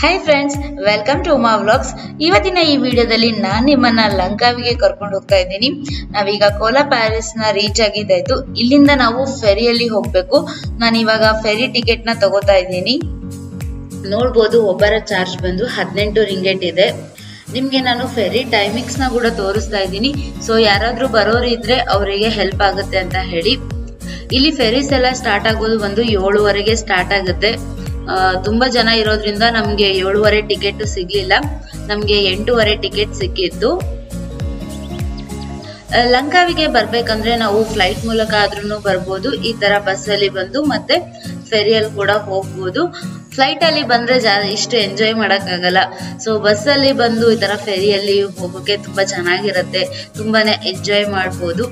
hi friends welcome to Uma vlogs ಇವತ್ತಿನ ಈ ವಿಡಿಯೋದಲ್ಲಿ ನಾನು ನಿಮ್ಮನ್ನ ಲಂಕಾವಿಗೆ ಕರ್ಕೊಂಡು ಹೋಗ್ತಾ ಇದ್ದೀನಿ ನಾವೀಗ ಕೋಲಾ ಪ್ಯಾರಿಸ್ ನ ರೀಚ್ ಆಗಿದ್ದಾಯ್ತು ಇಲ್ಲಿಂದ ನಾವು ಫೆರಿಯಲ್ಲಿ ಹೋಗ್ಬೇಕು ನಾನು ಇವಾಗ ಫೆರಿ ಟಿಕೆಟ್ ನ ತಗೋತಾ ಇದ್ದೀನಿ ನೋಡ್ಬೋದು ಒಬ್ಬರ ಚಾರ್ಜ್ ಬಂದು ಹದಿನೆಂಟು ರಿಂಗೆಟ್ ಇದೆ ನಿಮ್ಗೆ ನಾನು ಫೆರಿ ಟೈಮಿಂಗ್ಸ್ ನ ಕೂಡ ತೋರಿಸ್ತಾ ಇದ್ದೀನಿ ಸೊ ಯಾರಾದ್ರೂ ಬರೋರು ಇದ್ರೆ ಅವರಿಗೆ ಹೆಲ್ಪ್ ಆಗುತ್ತೆ ಅಂತ ಹೇಳಿ ಇಲ್ಲಿ ಫೆರೀಸ್ ಎಲ್ಲ ಸ್ಟಾರ್ಟ್ ಆಗೋದು ಒಂದು ಏಳುವರೆಗೆ ಸ್ಟಾರ್ಟ್ ಆಗುತ್ತೆ ಆ, ತುಂಬಾ ಜನ ಇರೋದ್ರಿಂದ ನಮ್ಗೆ ಏಳುವರೆ ಟಿಕೆಟ್ ಸಿಗ್ಲಿಲ್ಲ ನಮ್ಗೆ ಎಂಟೂವರೆ ಟಿಕೆಟ್ ಸಿಕ್ಕಿತ್ತು ಆ, ಲಂಕಾವಿಗೆ ಬರ್ಬೇಕಂದ್ರೆ ನಾವು ಫ್ಲೈಟ್ ಮೂಲಕ ಆದ್ರೂ ಬರ್ಬೋದು ಈ ತರ ಬಸ್ ಅಲ್ಲಿ ಬಂದು ಮತ್ತೆ ಫೆರಿಯಲ್ಲಿ ಕೂಡ ಹೋಗ್ಬೋದು ಫ್ಲೈಟ್ ಅಲ್ಲಿ ಬಂದ್ರೆ ಜಾ ಇಷ್ಟು ಎಂಜಾಯ್ ಮಾಡಕ್ ಆಗಲ್ಲ ಸೊ ಬಸ್ ಅಲ್ಲಿ ಬಂದು ಈ ತರ ಫೆರಿಯಲ್ಲಿ ಹೋಗೋಕೆ ತುಂಬಾ ಚೆನ್ನಾಗಿರತ್ತೆ ತುಂಬಾನೇ ಎಂಜಾಯ್ ಮಾಡ್ಬೋದು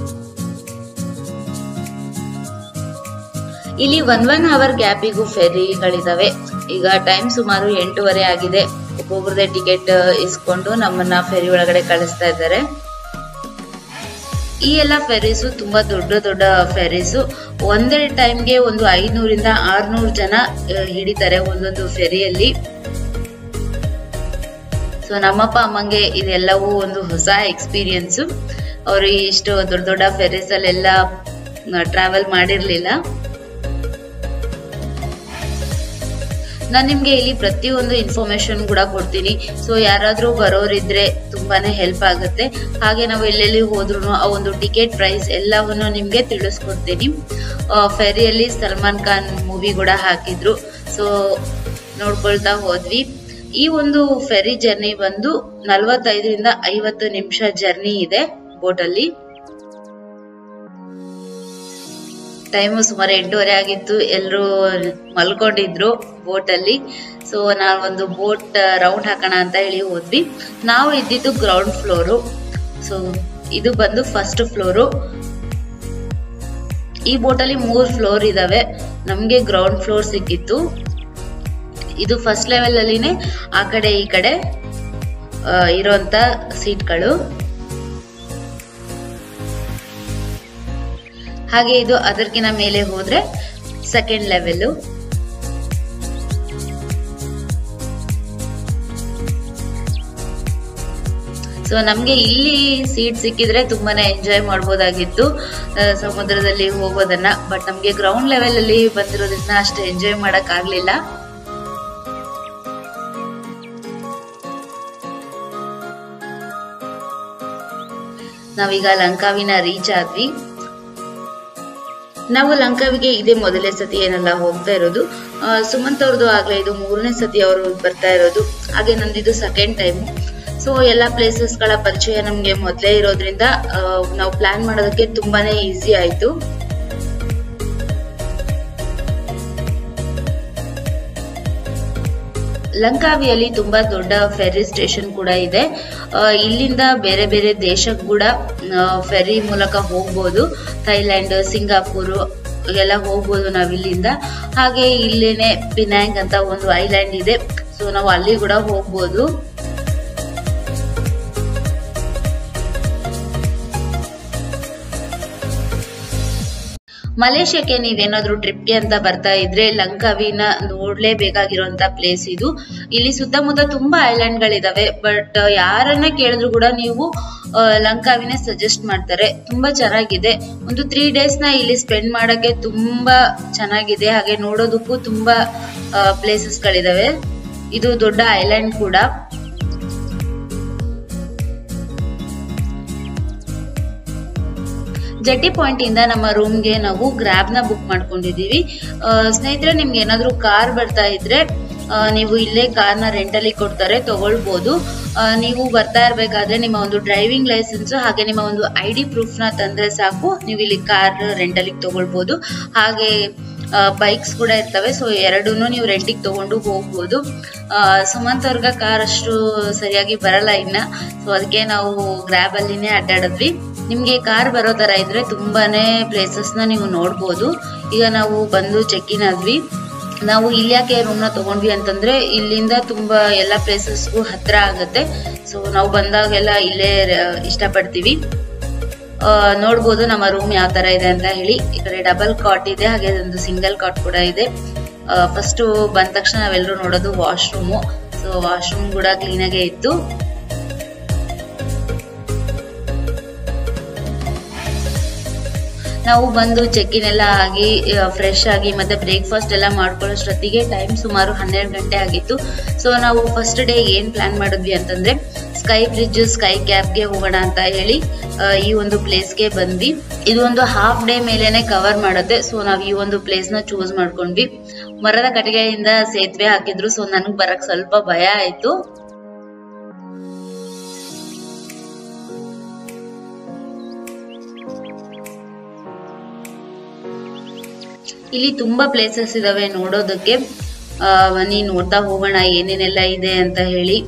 ಇಲ್ಲಿ ಒನ್ ಒನ್ ಅವರ್ ಗ್ಯಾಪಿಗೂ ಫೆರಿಗಳಿದಾವೆ ಈಗ ಟೈಮ್ ಸುಮಾರು ಎಂಟೂವರೆ ಆಗಿದೆ ಒಬ್ಬೊಬ್ರದೇ ಟಿಕೆಟ್ ಇಸ್ಕೊಂಡು ನಮ್ಮನ್ನ ಫೆರಿ ಒಳಗಡೆ ಕಳಿಸ್ತಾ ಇದ್ದಾರೆ ಈ ಎಲ್ಲ ಫೆರೀಸು ತುಂಬಾ ದೊಡ್ಡ ದೊಡ್ಡ ಫೆರೀಸು ಒಂದೇ ಟೈಮ್ಗೆ ಒಂದು ಐನೂರಿಂದ ಆರ್ನೂರು ಜನ ಆ, ಹಿಡಿತಾರೆ ಒಂದೊಂದು ಫೆರಿಯಲ್ಲಿ ಸೊ ನಮ್ಮಪ್ಪ ಅಮ್ಮಂಗೆ ಇದೆಲ್ಲವೂ ಒಂದು ಹೊಸ ಎಕ್ಸ್ಪೀರಿಯನ್ಸ್ ಅವರು ಇಷ್ಟು ದೊಡ್ಡ ದೊಡ್ಡ ಫೆರೀಸ್ ಅಲ್ಲೆಲ್ಲ ಟ್ರಾವೆಲ್ ಮಾಡಿರ್ಲಿಲ್ಲ ನಾನು ನಿಮ್ಗೆ ಇಲ್ಲಿ ಪ್ರತಿಯೊಂದು ಇನ್ಫಾರ್ಮೇಶನ್ ಕೂಡ ಕೊಡ್ತೀನಿ ಸೊ ಯಾರಾದ್ರೂ ಬರೋರಿದ್ರೆ ತುಂಬಾನೇ ಹೆಲ್ಪ್ ಆಗುತ್ತೆ ಹಾಗೆ ನಾವು ಎಲ್ಲೆಲ್ಲಿ ಹೋದ್ರು ಆ ಒಂದು ಟಿಕೆಟ್ ಪ್ರೈಸ್ ಎಲ್ಲವನ್ನು ನಿಮ್ಗೆ ತಿಳಿಸ್ಕೊಡ್ತೀನಿ ಫೆರಿಯಲ್ಲಿ ಸಲ್ಮಾನ್ ಖಾನ್ ಮೂವಿ ಕೂಡ ಹಾಕಿದ್ರು ಸೊ ನೋಡ್ಕೊಳ್ತಾ ಹೋದ್ವಿ ಈ ಒಂದು ಫೆರಿ ಜರ್ನಿ ಬಂದು ನಲವತ್ತೈದರಿಂದ ಐವತ್ತು ನಿಮಿಷ ಜರ್ನಿ ಇದೆ ಬೋಟಲ್ಲಿ ಟೈಮು ಸುಮಾರು ಎಂಟೂವರೆ ಆಗಿತ್ತು ಎಲ್ಲರೂ ಮಲ್ಕೊಂಡಿದ್ರು ಬೋಟ್ ಅಲ್ಲಿ ಸೊ ನಾವು ಒಂದು ಬೋಟ್ ರೌಂಡ್ ಹಾಕೋಣ ಅಂತ ಹೇಳಿ ಹೋದ್ವಿ ನಾವು ಇದ್ದಿದ್ದು ಗ್ರೌಂಡ್ ಫ್ಲೋರು ಸೊ ಇದು ಬಂದು ಫಸ್ಟ್ ಫ್ಲೋರು ಈ ಬೋಟ್ ಅಲ್ಲಿ ಮೂರ್ ಫ್ಲೋರ್ ಇದಾವೆ ನಮ್ಗೆ ಗ್ರೌಂಡ್ ಫ್ಲೋರ್ ಸಿಕ್ಕಿತ್ತು ಇದು ಫಸ್ಟ್ ಲೆವೆಲ್ ಅಲ್ಲಿನೇ ಆ ಕಡೆ ಈ ಕಡೆ ಆ, ಇರೋಂತ ಸೀಟ್ಗಳು ಹಾಗೆ ಇದು ಅದಕ್ಕಿಂತ ಮೇಲೆ ಹೋದ್ರೆ ಸೆಕೆಂಡ್ ಲೆವೆಲ್ ಸೊ ನಮ್ಗೆ ಇಲ್ಲಿ ಸೀಟ್ ಸಿಕ್ಕಿದ್ರೆ ತುಂಬಾನೇ ಎಂಜಾಯ್ ಮಾಡ್ಬೋದಾಗಿತ್ತು ಆ, ಸಮುದ್ರದಲ್ಲಿ ಹೋಗೋದನ್ನ ಬಟ್ ನಮ್ಗೆ ಗ್ರೌಂಡ್ ಲೆವೆಲ್ ಅಲ್ಲಿ ಬಂದಿರೋದ್ರಿಂದ ಅಷ್ಟು ಎಂಜಾಯ್ ಮಾಡಕ್ ಆಗ್ಲಿಲ್ಲ ನಾವೀಗ ಲಂಕಾವಿನ ರೀಚ್ ಆದ್ವಿ ನಾವು ಲಂಕಾವಿಗೆ ಇದೇ ಮೊದಲನೇ ಸತಿ ಏನಲ್ಲ ಹೋಗ್ತಾ ಇರೋದು ಆ, ಸುಮಂತ್ ಅವ್ರದ್ದು ಆಗ್ಲೇ ಇದು ಮೂರನೇ ಸತಿ ಅವರು ಬರ್ತಾ ಇರೋದು ಹಾಗೆ ನಂದಿದು ಸೆಕೆಂಡ್ ಟೈಮ್ ಸೊ ಎಲ್ಲ ಪ್ಲೇಸಸ್ ಗಳ ಪರಿಚಯ ನಮ್ಗೆ ಮೊದಲೇ ಇರೋದ್ರಿಂದ ಆ, ನಾವು ಪ್ಲಾನ್ ಮಾಡೋದಕ್ಕೆ ತುಂಬಾನೇ ಈಸಿ ಆಯ್ತು ಲಂಕಾವಿಯಲ್ಲಿ ತುಂಬಾ ದೊಡ್ಡ ಫೆರಿ ಸ್ಟೇಷನ್ ಕೂಡ ಇದೆ ಆ, ಇಲ್ಲಿಂದ ಬೇರೆ ಬೇರೆ ದೇಶಕ್ಕೆ ಕೂಡ ಫೆರಿ ಮೂಲಕ ಹೋಗ್ಬೋದು ಥೈಲ್ಯಾಂಡ್ ಸಿಂಗಾಪುರ್ ಎಲ್ಲ ಹೋಗ್ಬೋದು ನಾವ್ ಇಲ್ಲಿಂದ ಹಾಗೆ ಇಲ್ಲೇನೆ ಪಿನಾಂಗ್ ಅಂತ ಒಂದು ಐಲ್ಯಾಂಡ್ ಇದೆ ಸೊ ನಾವು ಅಲ್ಲಿ ಕೂಡ ಹೋಗ್ಬೋದು ಮಲೇಷ್ಯಾಕ್ಕೆ ನೀವೇನಾದ್ರೂ ಟ್ರಿಪ್ಗೆ ಅಂತ ಬರ್ತಾ ಇದ್ರೆ ಲಂಕಾವಿನ ನೋಡ್ಲೇಬೇಕಾಗಿರುವಂತ ಪ್ಲೇಸ್ ಇದು ಇಲ್ಲಿ ಸುತ್ತಮುತ್ತ ತುಂಬಾ ಐಲ್ಯಾಂಡ್ ಗಳಿದಾವೆ ಬಟ್ ಯಾರನ್ನ ಕೇಳಿದ್ರು ಕೂಡ ನೀವು ಆ, ಲಂಕಾವಿನೇ ಸಜೆಸ್ಟ್ ಮಾಡ್ತಾರೆ ತುಂಬಾ ಚೆನ್ನಾಗಿದೆ ಒಂದು ತ್ರೀ ಡೇಸ್ ನ ಇಲ್ಲಿ ಸ್ಪೆಂಡ್ ಮಾಡಕ್ಕೆ ತುಂಬಾ ಚೆನ್ನಾಗಿದೆ ಹಾಗೆ ನೋಡೋದಕ್ಕೂ ತುಂಬಾ ಪ್ಲೇಸಸ್ ಗಳಿದಾವೆ ಇದು ದೊಡ್ಡ ಐಲ್ಯಾಂಡ್ ಕೂಡ ಜೆಟ್ಟಿ ಪಾಯಿಂಟ್ ಇಂದ ನಮ್ಮ ರೂಮ್ಗೆ ನಾವು ಗ್ರಾಬ್ ನ ಬುಕ್ ಮಾಡ್ಕೊಂಡಿದೀವಿ ಆ, ಸ್ನೇಹಿತರೆ ನಿಮ್ಗೆ ಏನಾದ್ರೂ ಕಾರ್ ಬರ್ತಾ ಇದ್ರೆ ಆ, ನೀವು ಇಲ್ಲೇ ಕಾರ್ ನ ರೆಂಟಲ್ಲಿ ಕೊಡ್ತಾರೆ ತಗೊಳ್ಬಹುದು ಆ, ನೀವು ಬರ್ತಾ ಇರ್ಬೇಕಾದ್ರೆ ನಿಮ್ಮ ಒಂದು ಡ್ರೈವಿಂಗ್ ಲೈಸೆನ್ಸ್ ಹಾಗೆ ನಿಮ್ಮ ಒಂದು ಐ ಡಿ ಪ್ರೂಫ್ ನ ತಂದ್ರೆ ಸಾಕು ನೀವು ಇಲ್ಲಿ ಕಾರ್ ರೆಂಟಲ್ಲಿ ತಗೊಳ್ಬಹುದು ಹಾಗೆ ಬೈಕ್ಸ್ ಕೂಡ ಇರ್ತವೆ ಸೊ ಎರಡೂನು ನೀವು ರೆಂಟಿಗೆ ತಗೊಂಡು ಹೋಗ್ಬೋದು ಆ, ಸುಮಂತ್ ಅವ್ರಿಗೆ ಕಾರ್ ಅಷ್ಟು ಸರಿಯಾಗಿ ಬರಲ್ಲ ಇನ್ನ ಸೊ ಅದಕ್ಕೆ ನಾವು ಗ್ರಾಬ್ ಅಲ್ಲಿನೇ ಅಡ್ಡಾಡಿದ್ವಿ ನಿಮ್ಗೆ ಕಾರ್ ಬರೋ ತರ ಇದ್ರೆ ತುಂಬಾನೇ ಪ್ಲೇಸಸ್ ನ ನೀವು ನೋಡ್ಬೋದು ಈಗ ನಾವು ಬಂದು ಚೆಕ್ ಇನ್ ಆದ್ವಿ ನಾವು ಇಲ್ಲಿ ಯಾಕೆ ರೂಮ್ ನ ತಗೊಂಡ್ವಿ ಅಂತಂದ್ರೆ ಇಲ್ಲಿಂದ ತುಂಬಾ ಎಲ್ಲ ಪ್ಲೇಸಸ್ಗೂ ಹತ್ರ ಆಗುತ್ತೆ ಸೊ ನಾವು ಬಂದಾಗೆಲ್ಲ ಇಲ್ಲೇ ರ- ಇಷ್ಟಪಡ್ತೀವಿ ಆ, ನೋಡ್ಬೋದು ನಮ್ಮ ರೂಮ್ ಯಾವ ತರ ಇದೆ ಅಂತ ಹೇಳಿ ಈ ಕಡೆ ಡಬಲ್ ಕಾಟ್ ಇದೆ ಹಾಗೆ ಒಂದು ಸಿಂಗಲ್ ಕಾಟ್ ಕೂಡ ಇದೆ ಫಸ್ಟ್ ಬಂದ ತಕ್ಷಣ ನಾವೆಲ್ಲರೂ ನೋಡೋದು ವಾಶ್ರೂಮು ಸೊ ವಾಶ್ರೂಮ್ ಕೂಡ ಕ್ಲೀನಾಗೇ ಇತ್ತು ನಾವು ಬಂದು ಚೆಕ್ ಇನ್ ಎಲ್ಲ ಆಗಿ ಫ್ರೆಶ್ ಆಗಿ ಮತ್ತೆ ಬ್ರೇಕ್ಫಾಸ್ಟ್ ಎಲ್ಲ ಮಾಡ್ಕೊಳ್ಳೋಷ್ಟೊತ್ತಿಗೆ ಟೈಮ್ ಸುಮಾರು ಹನ್ನೆರಡು ಗಂಟೆ ಆಗಿತ್ತು ಸೊ ನಾವು ಫಸ್ಟ್ ಡೇ ಏನ್ ಪ್ಲಾನ್ ಮಾಡಿದ್ವಿ ಅಂತಂದ್ರೆ ಸ್ಕೈ ಬ್ರಿಡ್ಜ್ ಸ್ಕೈ ಕ್ಯಾಬ್ಗೆ ಹೋಗೋಣ ಅಂತ ಹೇಳಿ ಈ ಒಂದು ಪ್ಲೇಸ್ಗೆ ಬಂದ್ವಿ ಇದು ಒಂದು ಹಾಫ್ ಡೇ ಮೇಲೆನೆ ಕವರ್ ಮಾಡುತ್ತೆ ಸೊ ನಾವು ಈ ಒಂದು ಪ್ಲೇಸ್ ನ ಚೂಸ್ ಮಾಡ್ಕೊಂಡ್ವಿ ಮರದ ಕಟ್ಟಿಗೆಯಿಂದ ಸೇತುವೆ ಹಾಕಿದ್ರು ಸೊ ನನಗ್ ಬರಕ್ ಸ್ವಲ್ಪ ಭಯ ಆಯ್ತು ಇಲ್ಲಿ ತುಂಬಾ ಪ್ಲೇಸಸ್ ಇದಾವೆ ನೋಡೋದಕ್ಕೆ ಬನ್ನಿ ನೋಡ್ತಾ ಹೋಗೋಣ ಏನೇನೆಲ್ಲ ಇದೆ ಅಂತ ಹೇಳಿ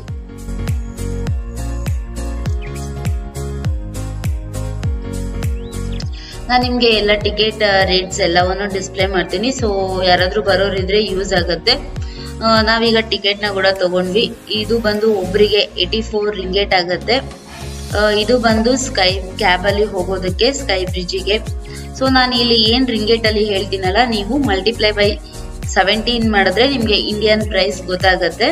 ನಾನು ನಿಮ್ಗೆ ಎಲ್ಲ ಟಿಕೆಟ್ ರೇಟ್ಸ್ ಎಲ್ಲವನ್ನು ಡಿಸ್ಪ್ಲೇ ಮಾಡ್ತೀನಿ ಸೊ ಯಾರಾದ್ರೂ ಬರೋರಿದ್ರೆ ಯೂಸ್ ಆಗುತ್ತೆ ನಾವೀಗ ಟಿಕೆಟ್ ನ ಕೂಡ ತಗೊಂಡ್ವಿ ಇದು ಬಂದು ಒಬ್ರಿಗೆ ಏಟಿ ಫೋರ್ ರಿಂಗೇಟ್ ಆಗುತ್ತೆ ಇದು ಬಂದು ಸ್ಕೈ ಕ್ಯಾಬ್ ಅಲ್ಲಿ ಹೋಗೋದಕ್ಕೆ ಸ್ಕೈ ಬ್ರಿಡ್ಜಿಗೆ ಸೊ ನಾನು ಇಲ್ಲಿ ಏನ್ ರಿಂಗೇಟ್ ಅಲ್ಲಿ ಹೇಳ್ತೀನಲ್ಲ ನೀವು ಮಲ್ಟಿಪ್ಲೈ ಬೈ ಸೆವೆಂಟೀನ್ ಮಾಡಿದ್ರೆ ನಿಮ್ಗೆ ಇಂಡಿಯನ್ ಪ್ರೈಸ್ ಗೊತ್ತಾಗತ್ತೆ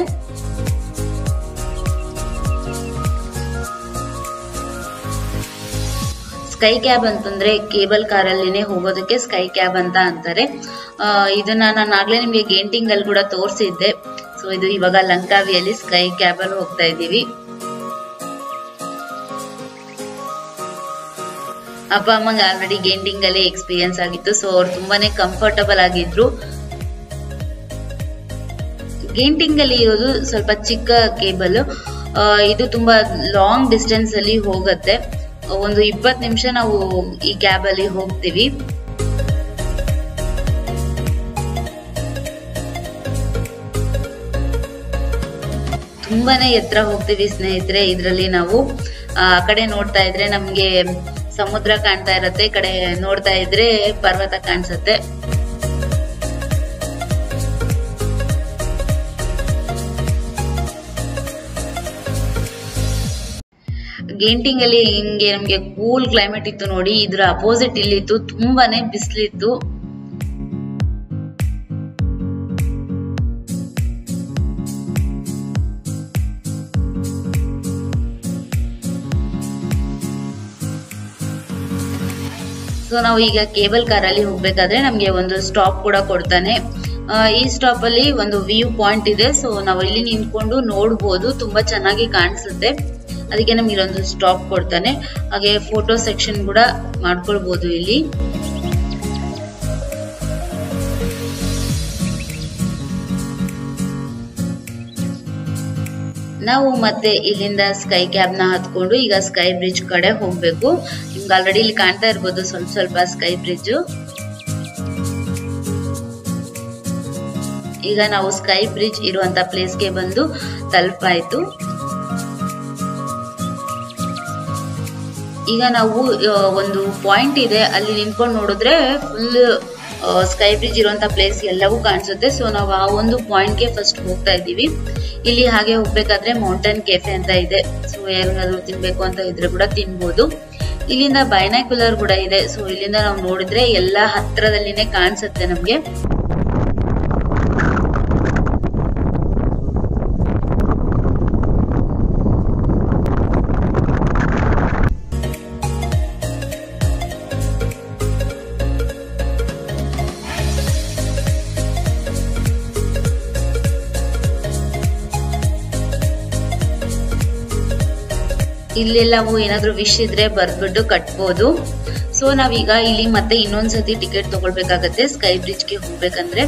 ಸ್ಕೈ ಕ್ಯಾಬ್ ಅಂತಂದ್ರೆ ಕೇಬಲ್ ಕಾರಲ್ಲಿನೇ ಹೋಗೋದಕ್ಕೆ ಸ್ಕೈ ಕ್ಯಾಬ್ ಅಂತ ಅಂತಾರೆ ಇದನ್ನ ನಾನು ಆಗ್ಲೇ ನಿಮ್ಗೆ ಗೇಂಟಿಂಗ್ ಅಲ್ಲಿ ಕೂಡ ತೋರಿಸಿದ್ದೆ ಸೊ ಇದು ಇವಾಗ ಲಂಕಾವಿಯಲ್ಲಿ ಸ್ಕೈ ಕ್ಯಾಬ್ ಅಲ್ಲಿ ಹೋಗ್ತಾ ಇದ್ದೀವಿ ಅಪ್ಪ ಅಮ್ಮಂಗೆ ಆಲ್ರೆಡಿ ಗೇಂಟಿಂಗ್ ಅಲ್ಲಿ ಎಕ್ಸ್ಪೀರಿಯನ್ಸ್ ಆಗಿತ್ತು ಸೊ ಅವ್ರು ತುಂಬಾನೇ ಕಂಫರ್ಟಬಲ್ ಆಗಿದ್ರು ಗೇಂಟಿಂಗ್ ಅಲ್ಲಿ ಇರೋದು ಸ್ವಲ್ಪ ಚಿಕ್ಕ ಕೇಬಲ್ ಇದು ತುಂಬಾ ಲಾಂಗ್ ಡಿಸ್ಟೆನ್ಸ್ ಅಲ್ಲಿ ಹೋಗತ್ತೆ ಒಂದು ಇಪ್ಪತ್ತು ನಿಮಿಷ ನಾವು ಈ ಕ್ಯಾಬ್ ಅಲ್ಲಿ ಹೋಗ್ತೀವಿ ತುಂಬಾನೇ ಎತ್ತರ ಹೋಗ್ತೀವಿ ಸ್ನೇಹಿತರೆ ಇದರಲ್ಲಿ ನಾವು ಆ ಕಡೆ ನೋಡ್ತಾ ಇದ್ರೆ ನಮ್ಗೆ ಸಮುದ್ರ ಕಾಣ್ತಾ ಇರತ್ತೆ ಈ ಕಡೆ ನೋಡ್ತಾ ಇದ್ರೆ ಪರ್ವತ ಕಾಣಿಸತ್ತೆ ಗೇಂಟಿಂಗ್ ಅಲ್ಲಿ ಹಿಂಗೆ ನಮ್ಗೆ ಕೂಲ್ ಕ್ಲೈಮೇಟ್ ಇತ್ತು ನೋಡಿ ಇದ್ರ ಅಪೋಸಿಟ್ ಇಲ್ಲಿತ್ತು ತುಂಬಾನೇ ಬಿಸಿಲಿತ್ತು ಸೊ ನಾವು ಈಗ ಕೇಬಲ್ ಕಾರ್ ಅಲ್ಲಿ ಹೋಗ್ಬೇಕಾದ್ರೆ ನಮ್ಗೆ ಒಂದು ಸ್ಟಾಪ್ ಕೂಡ ಕೊಡ್ತಾನೆ ಈ ಸ್ಟಾಪ್ ಅಲ್ಲಿ ಒಂದು ವ್ಯೂ ಪಾಯಿಂಟ್ ಇದೆ ಸೊ ನಾವು ಇಲ್ಲಿ ನಿಂತ್ಕೊಂಡು ನೋಡ್ಬೋದು ತುಂಬಾ ಚೆನ್ನಾಗಿ ಕಾಣಿಸುತ್ತೆ ಅದಕ್ಕೆ ನಮ್ಗೆ ಇಲ್ಲೊಂದು ಸ್ಟಾಪ್ ಕೊಡ್ತಾನೆ ಹಾಗೆ ಫೋಟೋ ಸೆಕ್ಷನ್ ಕೂಡ ಮಾಡ್ಕೊಳ್ಬಹುದು ಇಲ್ಲಿ ನಾವು ಮತ್ತೆ ಇಲ್ಲಿಂದ ಸ್ಕೈ ಕ್ಯಾಬ್ ನ ಹತ್ಕೊಂಡು ಈಗ ಸ್ಕೈ ಬ್ರಿಡ್ಜ್ ಕಡೆ ಹೋಗ್ಬೇಕು ನಿಮ್ಗೆ ಆಲ್ರೆಡಿ ಇಲ್ಲಿ ಕಾಣ್ತಾ ಇರ್ಬೋದು ಸ್ವಲ್ಪ ಸ್ವಲ್ಪ ಸ್ಕೈ ಬ್ರಿಡ್ಜ್ ಈಗ ನಾವು ಸ್ಕೈ ಬ್ರಿಡ್ಜ್ ಇರುವಂತ ಪ್ಲೇಸ್ಗೆ ಬಂದು ತಲುಪಾಯ್ತು ಈಗ ನಾವು ಒಂದು ಪಾಯಿಂಟ್ ಇದೆ ಅಲ್ಲಿ ನಿಂತ್ಕೊಂಡು ನೋಡಿದ್ರೆ ಫುಲ್ ಸ್ಕೈ ಬ್ರಿಡ್ಜ್ ಇರುವಂತ ಪ್ಲೇಸ್ ಎಲ್ಲವೂ ಕಾಣಿಸುತ್ತೆ ಸೊ ನಾವು ಆ ಒಂದು ಪಾಯಿಂಟ್ಗೆ ಫಸ್ಟ್ ಹೋಗ್ತಾ ಇದ್ದೀವಿ ಇಲ್ಲಿ ಹಾಗೆ ಹೋಗ್ಬೇಕಾದ್ರೆ ಮೌಂಟೇನ್ ಕೆಫೆ ಅಂತ ಇದೆ ಸೊ ಏನಾದ್ರು ತಿನ್ಬೇಕು ಅಂತ ಇದ್ರೆ ಕೂಡ ತಿನ್ಬೋದು ಇಲ್ಲಿಂದ ಬೈನಾಕ್ಯುಲರ್ ಕೂಡ ಇದೆ ಸೊ ಇಲ್ಲಿಂದ ನಾವು ನೋಡಿದ್ರೆ ಎಲ್ಲಾ ಹತ್ರದಲ್ಲಿನೇ ಕಾಣಿಸುತ್ತೆ ನಮ್ಗೆ ಇಲ್ಲೆಲ್ಲವೂ ಏನಾದ್ರು ವಿಶ್ ಇದ್ರೆ ಬರ್ದ್ಬಿಟ್ಟು ಕಟ್ಬೋದು ಸೊ ನಾವೀಗ ಇಲ್ಲಿ ಮತ್ತೆ ಇನ್ನೊಂದ್ಸತಿ ಟಿಕೆಟ್ ತಗೊಳ್ಬೇಕಾಗತ್ತೆ ಸ್ಕೈ ಬ್ರಿಡ್ಜ್ಗೆ ಹೋಗ್ಬೇಕಂದ್ರೆ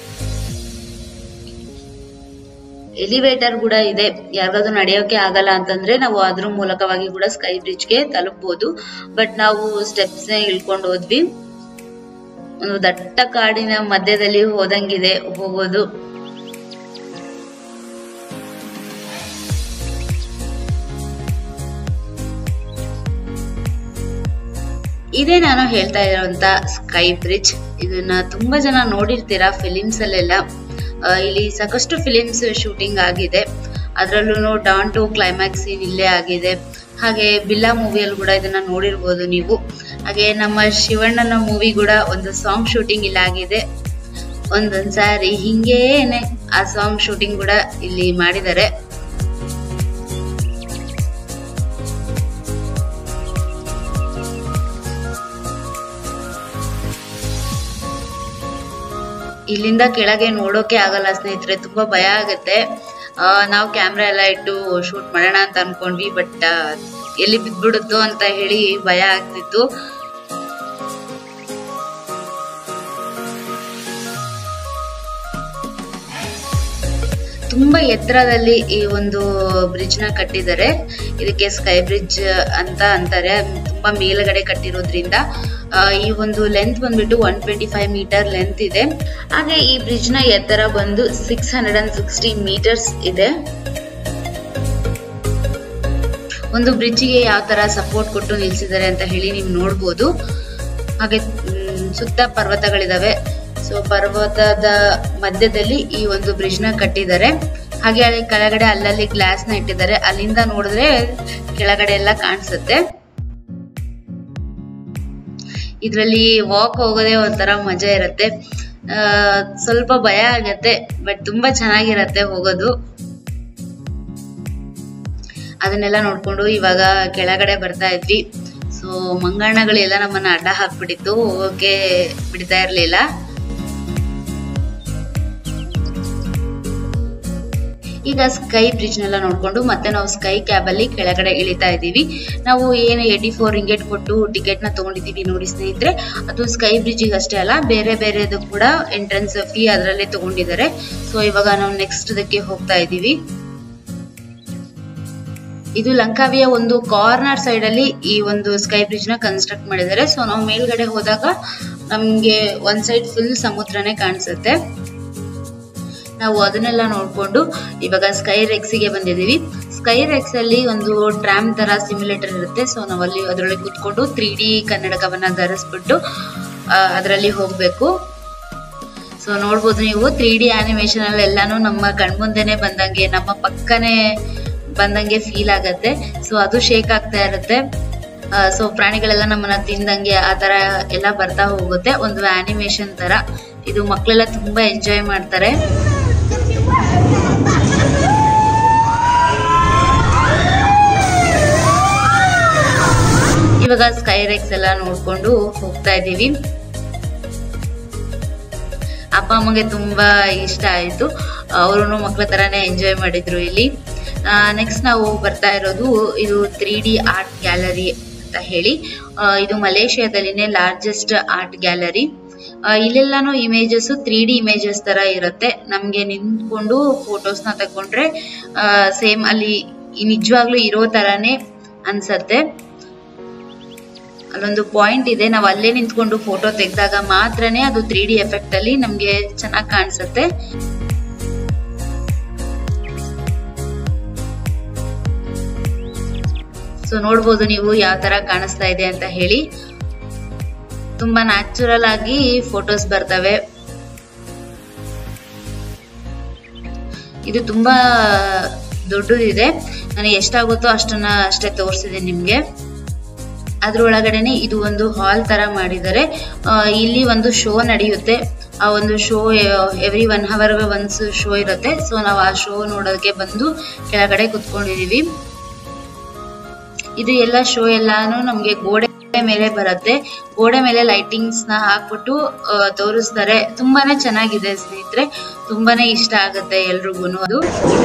ಎಲಿವೇಟರ್ ಕೂಡ ಇದೆ ಯಾರಿಗಾದ್ರೂ ನಡೆಯೋಕೆ ಆಗಲ್ಲ ಅಂತಂದ್ರೆ ನಾವು ಅದ್ರ ಮೂಲಕವಾಗಿ ಕೂಡ ಸ್ಕೈ ಬ್ರಿಡ್ಜ್ಗೆ ತಲುಪಬಹುದು ಬಟ್ ನಾವು ಸ್ಟೆಪ್ಸ್ ಇಳ್ಕೊಂಡು ಹೋದ್ವಿ ಒಂದು ದಟ್ಟ ಕಾಡಿನ ಮಧ್ಯದಲ್ಲಿ ಹೋದಂಗಿದೆ ಹೋಗೋದು ಇದೇ ನಾನು ಹೇಳ್ತಾ ಇರೋಂತ ಸ್ಕೈ ಬ್ರಿಡ್ಜ್ ಇದನ್ನ ತುಂಬಾ ಜನ ನೋಡಿರ್ತೀರಾ ಫಿಲಿಮ್ಸ್ ಅಲ್ಲೆಲ್ಲ ಇಲ್ಲಿ ಸಾಕಷ್ಟು ಫಿಲಿಮ್ಸ್ ಶೂಟಿಂಗ್ ಆಗಿದೆ ಅದರಲ್ಲೂ ಡಾನ್ ಟು ಕ್ಲೈಮ್ಯಾಕ್ಸ್ ಸೀನ್ ಇಲ್ಲೇ ಆಗಿದೆ ಹಾಗೆ ಬಿಲ್ಲಾ ಮೂವಿಯಲ್ಲಿ ಕೂಡ ಇದನ್ನ ನೋಡಿರ್ಬೋದು ನೀವು ಹಾಗೆ ನಮ್ಮ ಶಿವಣ್ಣನ ಮೂವಿ ಕೂಡ ಒಂದು ಸಾಂಗ್ ಶೂಟಿಂಗ್ ಇಲ್ಲಾಗಿದೆ ಒಂದೊಂದ್ ಸಾರಿ ಹಿಂಗೇನೆ ಆ ಸಾಂಗ್ ಶೂಟಿಂಗ್ ಕೂಡ ಇಲ್ಲಿ ಮಾಡಿದ್ದಾರೆ ಇಲ್ಲಿಂದ ಕೆಳಗೆ ನೋಡೋಕೆ ಆಗಲ್ಲ ಸ್ನೇಹಿತರೆ ತುಂಬಾ ಭಯ ಆಗತ್ತೆ ಆ, ನಾವು ಕ್ಯಾಮ್ರಾ ಎಲ್ಲ ಇಟ್ಟು ಶೂಟ್ ಮಾಡೋಣ ಅಂತ ಅನ್ಕೊಂಡ್ವಿ ಬಟ್ ಎಲ್ಲಿ ಬಿದ್ಬಿಡುತ್ತೋ ಅಂತ ಹೇಳಿ ಭಯ ಆಗ್ತಿತ್ತು ತುಂಬಾ ಎತ್ತರದಲ್ಲಿ ಈ ಒಂದು ಬ್ರಿಡ್ಜ್ ನ ಕಟ್ಟಿದ್ದಾರೆ ಇದಕ್ಕೆ ಸ್ಕೈ ಬ್ರಿಡ್ಜ್ ಅಂತ ಅಂತಾರೆ ತುಂಬಾ ಮೇಲ್ಗಡೆ ಕಟ್ಟಿರೋದ್ರಿಂದ ಆ, ಈ ಒಂದು ಲೆಂತ್ ಬಂದ್ಬಿಟ್ಟು one twenty five meter length ಇದೆ ಹಾಗೆ ಈ ಬ್ರಿಡ್ಜ್ ನ ಎತ್ತರ ಬಂದು six hundred and sixty meters ಇದೆ ಒಂದು ಬ್ರಿಡ್ಜಿಗೆ ಯಾವ ತರ ಸಪೋರ್ಟ್ ಕೊಟ್ಟು ನಿಲ್ಸಿದ್ದಾರೆ ಅಂತ ಹೇಳಿ ನೀವು ನೋಡ್ಬೋದು ಹಾಗೆ ಮ್, ಸುತ್ತ ಪರ್ವತಗಳಿದಾವೆ ಸೊ ಪರ್ವತದ ಮಧ್ಯದಲ್ಲಿ ಈ ಒಂದು ಬ್ರಿಡ್ಜ್ ನ ಕಟ್ಟಿದ್ದಾರೆ ಹಾಗೆ ಅಲ್ಲಿ ಕೆಳಗಡೆ ಅಲ್ಲಲ್ಲಿ ಗ್ಲಾಸ್ ನ ಇಟ್ಟಿದ್ದಾರೆ ಅಲ್ಲಿಂದ ನೋಡಿದ್ರೆ ಕೆಳಗಡೆ ಎಲ್ಲ ಕಾಣಿಸುತ್ತೆ ಇದ್ರಲ್ಲಿ ವಾಕ್ ಹೋಗೋದೇ ಒಂಥರ ಮಜಾ ಇರುತ್ತೆ ಆ, ಸ್ವಲ್ಪ ಭಯ ಆಗತ್ತೆ ಬಟ್ ತುಂಬಾ ಚೆನ್ನಾಗಿರತ್ತೆ ಹೋಗೋದು ಅದನ್ನೆಲ್ಲ ನೋಡ್ಕೊಂಡು ಇವಾಗ ಕೆಳಗಡೆ ಬರ್ತಾ ಇದ್ವಿ ಸೊ ಮಂಗಣ್ಣಗಳೆಲ್ಲ ನಮ್ಮನ್ನ ಅಡ್ಡ ಹಾಕ್ಬಿಟ್ಟಿತ್ತು ಹೋಗೋಕೆ ಬಿಡ್ತಾ ಇರ್ಲಿಲ್ಲ ಈಗ ಸ್ಕೈ ಬ್ರಿಡ್ಜ್ ನೆಲ್ಲ ನೋಡ್ಕೊಂಡು ಮತ್ತೆ ನಾವು ಸ್ಕೈ ಕ್ಯಾಬ್ ಅಲ್ಲಿ ಕೆಳಗಡೆ ಇಳಿತಾ ಇದ್ದೀವಿ ನಾವು ಏನು ಏಯ್ಟಿ ಫೋರ್ ರಿಂಗೆಟ್ ಕೊಟ್ಟು ಟಿಕೆಟ್ ನ ತಗೊಂಡಿದೀವಿ ನೋಡಿ ಸ್ನೇಹಿತರೆ ಅದು ಸ್ಕೈ ಬ್ರಿಡ್ಜಿಗೆ ಅಷ್ಟೇ ಅಲ್ಲ ಬೇರೆ ಬೇರೆದು ಕೂಡ ಎಂಟ್ರೆನ್ಸ್ ಫೀ ಅದರಲ್ಲೇ ತಗೊಂಡಿದ್ದಾರೆ ಸೊ ಇವಾಗ ನಾವು ನೆಕ್ಸ್ಟ್ ಇದಕ್ಕೆ ಹೋಗ್ತಾ ಇದ್ದೀವಿ ಇದು ಲಂಕಾವಿಯ ಒಂದು ಕಾರ್ನರ್ ಸೈಡ್ ಅಲ್ಲಿ ಈ ಒಂದು ಸ್ಕೈ ಬ್ರಿಡ್ಜ್ ನ ಕನ್ಸ್ಟ್ರಕ್ಟ್ ಮಾಡಿದ್ದಾರೆ ಸೊ ನಾವು ಮೇಲ್ಗಡೆ ಹೋದಾಗ ನಮ್ಗೆ ಒಂದ್ ಸೈಡ್ ಫುಲ್ ಸಮುದ್ರನೇ ಕಾಣಿಸುತ್ತೆ ನಾವು ಅದನ್ನೆಲ್ಲ ನೋಡ್ಕೊಂಡು ಇವಾಗ ಸ್ಕೈ ರೆಕ್ಸಿಗೆ ಬಂದಿದೀವಿ ಸ್ಕೈ ರೆಕ್ಸ್ ಅಲ್ಲಿ ಒಂದು ಟ್ರಾಮ್ ತರ ಸಿಮ್ಯುಲೇಟರ್ ಇರುತ್ತೆ ಸೊ ನಾವಲ್ಲಿ ಅದರೊಳಗೆ ಕುತ್ಕೊಂಡು ತ್ರೀ ಡಿ ಕನ್ನಡಕವನ್ನ ಧರಿಸ್ಬಿಟ್ಟು ಅದರಲ್ಲಿ ಹೋಗ್ಬೇಕು ಸೊ ನೋಡ್ಬೋದು ನೀವು ತ್ರೀ ಡಿ ಆನಿಮೇಷನ್ ಅಲ್ಲಿ ಎಲ್ಲಾನು ನಮ್ಮ ಕಣ್ಮುಂದೆನೆ ಬಂದಂಗೆ ನಮ್ಮ ಪಕ್ಕನೆ ಬಂದಂಗೆ ಫೀಲ್ ಆಗತ್ತೆ ಸೊ ಅದು ಶೇಕ್ ಆಗ್ತಾ ಇರುತ್ತೆ ಸೊ ಪ್ರಾಣಿಗಳೆಲ್ಲ ನಮ್ಮನ್ನ ತಿಂದಂಗೆ ಆ ತರ ಎಲ್ಲ ಬರ್ತಾ ಹೋಗುತ್ತೆ ಒಂದು ಆನಿಮೇಷನ್ ತರ ಇದು ಮಕ್ಕಳೆಲ್ಲ ತುಂಬಾ ಎಂಜಾಯ್ ಮಾಡ್ತಾರೆ ಇವಾಗ ಸ್ಕೈ ರೆಕ್ಸ್ ಎಲ್ಲ ನೋಡ್ಕೊಂಡು ಹೋಗ್ತಾ ಇದೀವಿ ಅಪ್ಪ ಅಮ್ಮಗೆ ತುಂಬಾ ಇಷ್ಟ ಆಯ್ತು ಅವರು ಮಕ್ಳ ತರಾನೇ ಎಂಜಾಯ್ ಮಾಡಿದ್ರು ಇಲ್ಲಿ ನೆಕ್ಸ್ಟ್ ನಾವು ಬರ್ತಾ ಇರೋದು ಇದು ತ್ರೀ ಡಿ ಆರ್ಟ್ ಗ್ಯಾಲರಿ ಅಂತ ಹೇಳಿ ಆ, ಇದು ಮಲೇಷಿಯಾದಲ್ಲಿನೇ ಲಾರ್ಜೆಸ್ಟ್ ಆರ್ಟ್ ಗ್ಯಾಲರಿ ಇಲ್ಲೆಲ್ಲಾನು ಇಮೇಜಸ್ ತ್ರೀ ಡಿ ಇಮೇಜಸ್ ತರ ಇರುತ್ತೆ ನಮ್ಗೆ ನಿಂತ್ಕೊಂಡು ಫೋಟೋಸ್ ನ ತಗೊಂಡ್ರೆ ಸೇಮ್ ಅಲ್ಲಿ ಈ ನಿಜವಾಗ್ಲೂ ಇರೋ ತರಾನೇ ಅನ್ಸತ್ತೆ ಅಲ್ಲೊಂದು ಪಾಯಿಂಟ್ ಇದೆ ನಾವು ಅಲ್ಲೇ ನಿಂತ್ಕೊಂಡು ಫೋಟೋ ತೆಗೆದಾಗ ಮಾತ್ರನೇ ಅದು ತ್ರೀ ಡಿ ಎಫೆಕ್ಟ್ ಅಲ್ಲಿ ನಮ್ಗೆ ಚೆನ್ನಾಗಿ ಕಾಣಿಸುತ್ತೆ ಸೊ ನೋಡ್ಬೋದು ನೀವು ಯಾವ ತರ ಕಾಣಿಸ್ತಾ ಇದೆ ಅಂತ ಹೇಳಿ ತುಂಬಾ ನ್ಯಾಚುರಲ್ ಆಗಿ ಫೋಟೋಸ್ ಬರ್ತವೆ ಇದು ತುಂಬಾ ದೊಡ್ಡದಿದೆ ನನಗೆ ಎಷ್ಟಾಗುತ್ತೋ ಅಷ್ಟನ್ನ ಅಷ್ಟೇ ತೋರಿಸಿದೆ ನಿಮ್ಗೆ ಅದ್ರೊಳಗಡೆನೆ ಇದು ಒಂದು ಹಾಲ್ ತರ ಮಾಡಿದ್ದಾರೆ ಆ, ಇಲ್ಲಿ ಒಂದು ಶೋ ನಡೆಯುತ್ತೆ ಆ ಒಂದು show every one hour once show ಇರುತ್ತೆ ಸೊ ನಾವು ಆ ಶೋ ನೋಡೋಕೆ ಬಂದು ಕೆಳಗಡೆ ಕುತ್ಕೊಂಡಿದೀವಿ ಇದು ಎಲ್ಲ ಶೋ ಎಲ್ಲಾನು ನಮ್ಗೆ ಗೋಡೆ ಮೇಲೆ ಬರುತ್ತೆ ಗೋಡೆ ಮೇಲೆ ಲೈಟಿಂಗ್ಸ್ ನ ಹಾಕ್ಬಿಟ್ಟು ಆ, ತೋರಿಸ್ತಾರೆ ತುಂಬಾನೇ ಚೆನ್ನಾಗಿದೆ ಸ್ನೇಹಿತರೆ ತುಂಬಾನೇ ಇಷ್ಟ ಆಗುತ್ತೆ ಎಲ್ರಿಗೂ ಅದು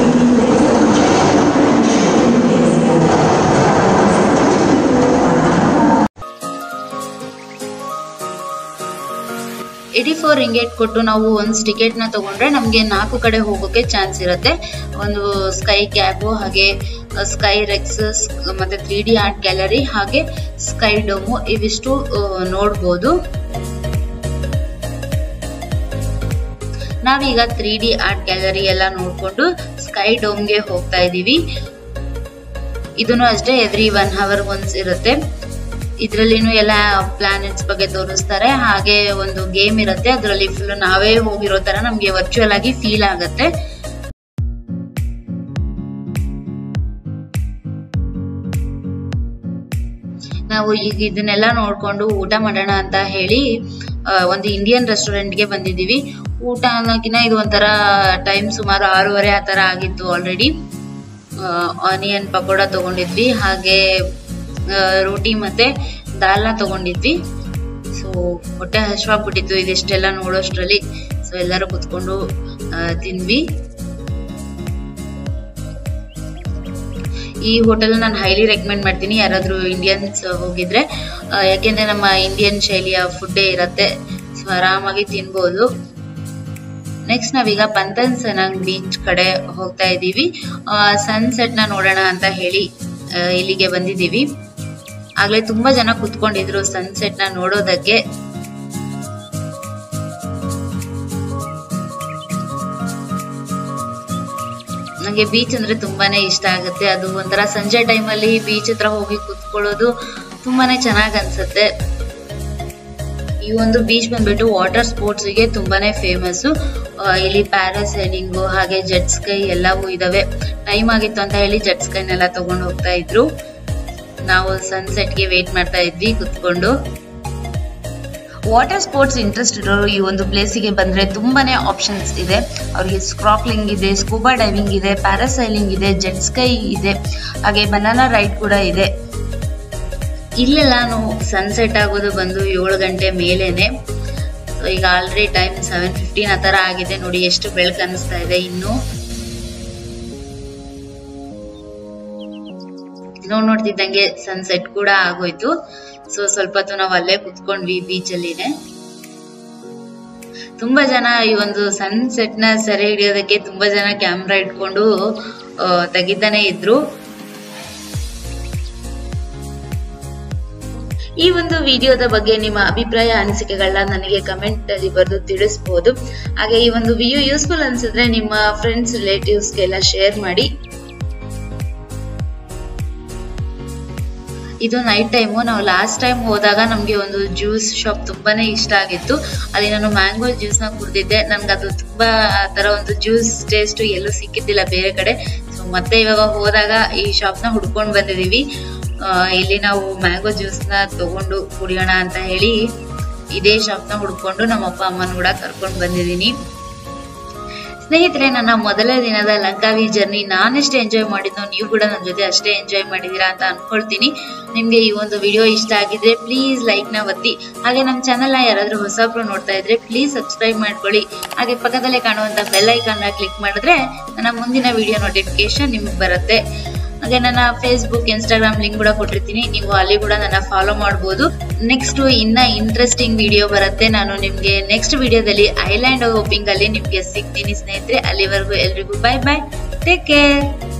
ಏಯ್ಟಿ ಫೋರ್ ರಿಂಗೇಟ್ ಕೊಟ್ಟು ನಾವು ಒಂದು ಟಿಕೆಟ್ ನ ತಗೊಂಡ್ರೆ ನಮ್ಗೆ ನಾಲ್ಕು ಕಡೆ ಹೋಗೋಕೆ ಚಾನ್ಸ್ ಇರುತ್ತೆ ಒಂದು ಸ್ಕೈ ಕ್ಯಾಬ್ ಹಾಗೆ ಸ್ಕೈ ರೆಕ್ಸ್ ಮತ್ತೆ ತ್ರೀ ಡಿ ಆರ್ಟ್ ಗ್ಯಾಲರಿ ಹಾಗೆ ಸ್ಕೈ ಡೋಮು ಇವಿಷ್ಟು ಆ, ನೋಡ್ಬೋದು ನಾವೀಗ ತ್ರೀ ಡಿ ಆರ್ಟ್ ಗ್ಯಾಲರಿ ಎಲ್ಲ ನೋಡ್ಕೊಂಡು ಸ್ಕೈ ಡೋಮ್ಗೆ ಹೋಗ್ತಾ ಇದೀವಿ ಇದನ್ನು ಅಷ್ಟೇ ಎವ್ರಿ ಒನ್ ಅವರ್ ಒನ್ಸ್ ಇರುತ್ತೆ ಇದ್ರಲ್ಲಿನೂ ಎಲ್ಲ ಪ್ಲಾನೆಟ್ಸ್ ಬಗ್ಗೆ ತೋರಿಸ್ತಾರೆ ಹಾಗೆ ಒಂದು ಗೇಮ್ ಇರುತ್ತೆ ಅದರಲ್ಲಿ ಫುಲ್ ನಾವೇ ಹೋಗಿರೋ ತರ ನಮ್ಗೆ ವರ್ಚುವಲ್ ಆಗಿ ಫೀಲ್ ಆಗತ್ತೆ ನಾವು ಈಗ ಇದನ್ನೆಲ್ಲ ನೋಡ್ಕೊಂಡು ಊಟ ಮಾಡೋಣ ಅಂತ ಹೇಳಿ ಆ, ಒಂದು ಇಂಡಿಯನ್ ರೆಸ್ಟೋರೆಂಟ್ಗೆ ಬಂದಿದ್ದೀವಿ ಊಟ ಅನ್ನೋಕಿನ ಇದು ಒಂಥರ ಟೈಮ್ ಸುಮಾರು ಆರೂವರೆ ಆ ಥರ ಆಗಿತ್ತು ಆಲ್ರೆಡಿ ಆನಿಯನ್ ಪಕೋಡ ತಗೊಂಡಿದ್ವಿ ಹಾಗೆ ಆ, ರೋಟಿ ಮತ್ತೆ ದಾಲ್ನ ತಗೊಂಡಿದ್ವಿ ಸೊ ಹೊಟ್ಟೆ ಹಶ್ವಾಗ್ಬಿಟ್ಟಿತ್ತು ಇದಿಷ್ಟೆಲ್ಲ ನೋಡೋಷ್ಟ್ರಲ್ಲಿ ಸೊ ಎಲ್ಲರೂ ಕುತ್ಕೊಂಡು ಆ, ತಿಂದ್ವಿ ಈ ಹೋಟೆಲ್ ನಾನು ಹೈಲಿ ರೆಕಮೆಂಡ್ ಮಾಡ್ತೀನಿ ಯಾರಾದರೂ ಇಂಡಿಯನ್ಸ್ ಹೋಗಿದ್ರೆ ಆ, ಯಾಕೆಂದ್ರೆ ನಮ್ಮ ಇಂಡಿಯನ್ ಶೈಲಿಯ ಫುಡ್ಡೇ ಇರತ್ತೆ ಸೊ ಆರಾಮಾಗಿ ತಿನ್ಬೋದು ನೆಕ್ಸ್ಟ್ ನಾವೀಗ ಪಂತನ್ ಸೆನಾಂಗ್ ಬೀಚ್ ಕಡೆ ಹೋಗ್ತಾ ಇದ್ದೀವಿ ಸನ್ಸೆಟ್ ನ ನೋಡೋಣ ಅಂತ ಹೇಳಿ ಆ, ಇಲ್ಲಿಗೆ ಬಂದಿದ್ದೀವಿ ಆಗ್ಲೇ ತುಂಬಾ ಜನ ಕುತ್ಕೊಂಡಿದ್ರು ಸನ್ಸೆಟ್ ನ ನೋಡೋದಕ್ಕೆ ನಂಗೆ ಬೀಚ್ ಅಂದ್ರೆ ತುಂಬಾನೇ ಇಷ್ಟ ಆಗುತ್ತೆ ಅದು ಒಂಥರ ಸಂಜೆ ಟೈಮಲ್ಲಿ ಬೀಚ್ ಹತ್ರ ಹೋಗಿ ಕುತ್ಕೊಳ್ಳೋದು ತುಂಬಾನೇ ಚೆನ್ನಾಗ್ ಅನ್ಸುತ್ತೆ ಈ ಒಂದು ಬೀಚ್ ಬಂದ್ಬಿಟ್ಟು ವಾಟರ್ ಸ್ಪೋರ್ಟ್ಸ್ ಗೆ ತುಂಬಾನೇ ಫೇಮಸ್ ಇಲ್ಲಿ ಪ್ಯಾರಾಸೈಲಿಂಗು ಹಾಗೆ ಜೆಟ್ ಸ್ಕೈ ಎಲ್ಲವೂ ಇದಾವೆ ಟೈಮ್ ಆಗಿತ್ತು ಅಂತ ಹೇಳಿ ಜೆಟ್ ಸ್ಕೈನೆಲ್ಲ ತಗೊಂಡು ಹೋಗ್ತಾ ಇದ್ರು ನಾವು ಸನ್ಸೆಟ್ ಗೆ ವೇಟ್ ಮಾಡ್ತಾ ಇದ್ವಿ ಕುತ್ಕೊಂಡು ವಾಟರ್ ಸ್ಪೋರ್ಟ್ಸ್ ಇಂಟ್ರೆಸ್ಟ್ ಇರೋರು ಈ ಒಂದು ಪ್ಲೇಸಿಗೆ ಬಂದ್ರೆ ತುಂಬಾನೇ ಆಪ್ಷನ್ಸ್ ಇದೆ ಅವ್ರಿಗೆ ಸ್ಕ್ರಾಕ್ಲಿಂಗ್ ಇದೆ ಸ್ಕೂಬಾ ಡೈವಿಂಗ್ ಇದೆ ಪ್ಯಾರಾಸೈಲಿಂಗ್ ಇದೆ ಜೆಟ್ ಸ್ಕೈ ಇದೆ ಹಾಗೆ ಬನಾನಾ ರೈಡ್ ಕೂಡ ಇದೆ ಇಲ್ಲೆಲ್ಲಾನು ಸನ್ಸೆಟ್ ಆಗೋದು ಬಂದು ಏಳು ಗಂಟೆ ಮೇಲೇನೆ So, ಈಗ ಆಲ್ರೆಡಿ ಟೈಮ್ ಸೆವೆನ್ ಫಿಫ್ಟೀನ್ ಆ ತರ ಆಗಿದೆ ನೋಡಿ ಎಷ್ಟು ಬೆಳಕು ಅನಿಸ್ತಾ ಇದೆ ಇನ್ನು ನೋಡ್ ನೋಡ್ತಿದ್ದಂಗೆ ಸನ್ಸೆಟ್ ಕೂಡ ಆಗೋಯ್ತು ಸೊ ಸ್ವಲ್ಪ ಹೊತ್ತು ನಾವು ಅಲ್ಲೇ ಕುತ್ಕೊಂಡ್ವಿ ಬೀಚ್ ಅಲ್ಲಿನೆ ತುಂಬಾ ಜನ ಈ ಒಂದು ಸನ್ಸೆಟ್ ನ ಸೆರೆ ಹಿಡಿಯೋದಕ್ಕೆ ತುಂಬಾ ಜನ ಕ್ಯಾಮ್ರಾ ಇಟ್ಕೊಂಡು ಆ, ತೆಗಿತಾನೆ ಇದ್ರು ಈ ಒಂದು ವಿಡಿಯೋದ ಬಗ್ಗೆ ನಿಮ್ಮ ಅಭಿಪ್ರಾಯ ಅನಿಸಿಕೆಗಳನ್ನ ನನಗೆ ಕಮೆಂಟ್ ಅಲ್ಲಿ ಬರೆದು ತಿಳಿಸಬಹುದು ಹಾಗೆ ಈ ಒಂದು ವಿಡಿಯೋ ಯೂಸ್ಫುಲ್ ಅನ್ಸಿದ್ರೆ ನಿಮ್ಮ ಫ್ರೆಂಡ್ಸ್ ರಿಲೇಟಿವ್ಸ್ಗೆಲ್ಲ ಶೇರ್ ಮಾಡಿ ಇದು ನೈಟ್ ಟೈಮು ನಾವು ಲಾಸ್ಟ್ ಟೈಮ್ ಹೋದಾಗ ನಮಗೆ ಒಂದು ಜ್ಯೂಸ್ ಶಾಪ್ ತುಂಬಾನೇ ಇಷ್ಟ ಆಗಿತ್ತು ಅಲ್ಲಿ ನಾನು ಮ್ಯಾಂಗೋ ಜ್ಯೂಸ್ನ ಕುಡ್ದಿದ್ದೆ ನನ್ಗೆ ಅದು ತುಂಬಾ ಆ ತರ ಒಂದು ಜ್ಯೂಸ್ ಟೇಸ್ಟ್ ಎಲ್ಲೂ ಸಿಕ್ಕಿದ್ದಿಲ್ಲ ಬೇರೆ ಕಡೆ ಸೊ ಮತ್ತೆ ಇವಾಗ ಹೋದಾಗ ಈ ಶಾಪ್ನ ಹುಡ್ಕೊಂಡು ಬಂದಿದೀವಿ ಆ, ಇಲ್ಲಿ ನಾವು ಮ್ಯಾಂಗೋ ಜ್ಯೂಸ್ನ ತಗೊಂಡು ಕುಡಿಯೋಣ ಅಂತ ಹೇಳಿ ಇದೇ ಶಾಪ್ನ ಹುಡ್ಕೊಂಡು ನಮ್ಮ ಅಪ್ಪ ಅಮ್ಮನ ಕೂಡ ಕರ್ಕೊಂಡು ಬಂದಿದ್ದೀನಿ ಸ್ನೇಹಿತರೆ ನನ್ನ ಮೊದಲ ದಿನದ ಲಂಕಾವಿ ಜರ್ನಿ ನಾನೆಷ್ಟು ಎಂಜಾಯ್ ಮಾಡಿದ್ನೋ ನೀವು ಕೂಡ ನನ್ನ ಜೊತೆ ಅಷ್ಟೇ ಎಂಜಾಯ್ ಮಾಡಿದೀರಾ ಅಂತ ಅನ್ಕೊಳ್ತೀನಿ ನಿಮ್ಗೆ ಈ ಒಂದು ವಿಡಿಯೋ ಇಷ್ಟ ಆಗಿದ್ರೆ ಪ್ಲೀಸ್ ಲೈಕ್ ನ ಒತ್ತಿ ಹಾಗೆ ನಮ್ಮ ಚಾನಲ್ ನ ಯಾರಾದ್ರೂ ಹೊಸಬ್ರು ನೋಡ್ತಾ ಇದ್ರೆ ಪ್ಲೀಸ್ ಸಬ್ಸ್ಕ್ರೈಬ್ ಮಾಡ್ಕೊಳ್ಳಿ ಹಾಗೆ ಪಕ್ಕದಲ್ಲೇ ಕಾಣುವಂತ ಬೆಲ್ ಐಕಾನ್ ನ ಕ್ಲಿಕ್ ಮಾಡಿದ್ರೆ ನನ್ನ ಮುಂದಿನ ವಿಡಿಯೋ ನೋಟಿಫಿಕೇಶನ್ ನಿಮಗೆ ಬರುತ್ತೆ ಹಾಗೆ ನನ್ನ ಫೇಸ್ಬುಕ್ ಇನ್ಸ್ಟಾಗ್ರಾಮ್ ಲಿಂಕ್ ಕೂಡ ಕೊಟ್ಟಿರ್ತೀನಿ ನೀವು ಅಲ್ಲಿ ಕೂಡ ನನ್ನ ಫಾಲೋ ಮಾಡಬಹುದು ನೆಕ್ಸ್ಟ್ ಇನ್ನ ಇಂಟ್ರೆಸ್ಟಿಂಗ್ ವಿಡಿಯೋ ಬರುತ್ತೆ ನಾನು ನಿಮ್ಗೆ ನೆಕ್ಸ್ಟ್ ವಿಡಿಯೋದಲ್ಲಿ ಐಲ್ಯಾಂಡ್ ಹೋಪಿಂಗ್ ಅಲ್ಲಿ ನಿಮ್ಗೆ ಸಿಗ್ತೀನಿ ಸ್ನೇಹಿತರೆ ಅಲ್ಲಿವರೆಗೂ ಎಲ್ರಿಗೂ ಬೈ ಬೈ ಟೇಕ್ ಕೇರ್